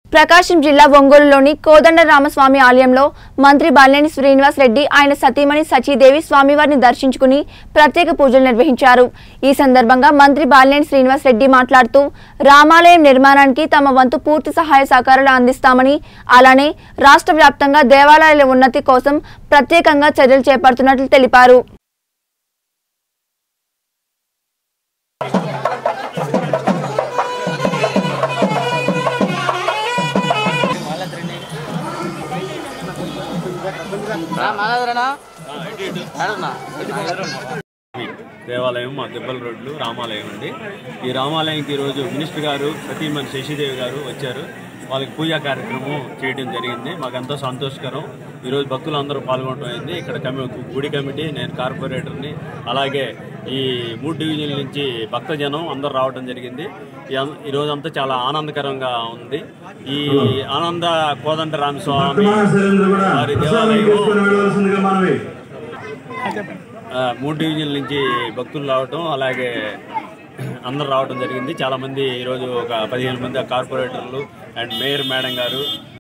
ప్రకాశం జిల్లా ఒంగోలులోని కోదండ రామస్వామి ఆలయంలో మంత్రి బాలినేని శ్రీనివాస్ రెడ్డి ఆయన సతీమణి సచీదేవి స్వామివారిని దర్శించుకుని ప్రత్యేక పూజలు నిర్వహించారు ఈ సందర్భంగా మంత్రి బాలినేని శ్రీనివాస్ రెడ్డి మాట్లాడుతూ రామాలయం నిర్మాణానికి తమ వంతు పూర్తి సహాయ సహకారాలు అందిస్తామని అలానే రాష్ట్ర వ్యాప్తంగా దేవాలయాల ఉన్నతి కోసం ప్రత్యేకంగా చర్యలు చేపడుతున్నట్లు తెలిపారు దేవాలయం మా దెబ్బల రోడ్లు రామాలయం అండి ఈ రామాలయంకి ఈరోజు మినిస్టర్ గారు సతీమణి శశిదేవి గారు వచ్చారు వాళ్ళకి పూజా కార్యక్రమం చేయడం జరిగింది మాకు ఎంతో సంతోషకరం ఈరోజు భక్తులు అందరూ పాల్గొనడం అయింది ఇక్కడ కమి గుడి కమిటీ నేను కార్పొరేటర్ని అలాగే ఈ మూడు డివిజన్ల నుంచి భక్తజనం అందరూ రావడం జరిగింది ఈ అన్- ఈ రోజు అంతా చాలా ఆనందకరంగా ఉంది ఈ ఆనంద కోదండ రామస్వామి వారి దేవాలయం ఆ, మూడు డివిజన్ల నుంచి భక్తులు రావటం అలాగే అందరూ రావడం జరిగింది చాలా మంది ఈరోజు ఒక పదిహేను మంది కార్పొరేటర్లు అండ్ మేయర్ మేడం గారు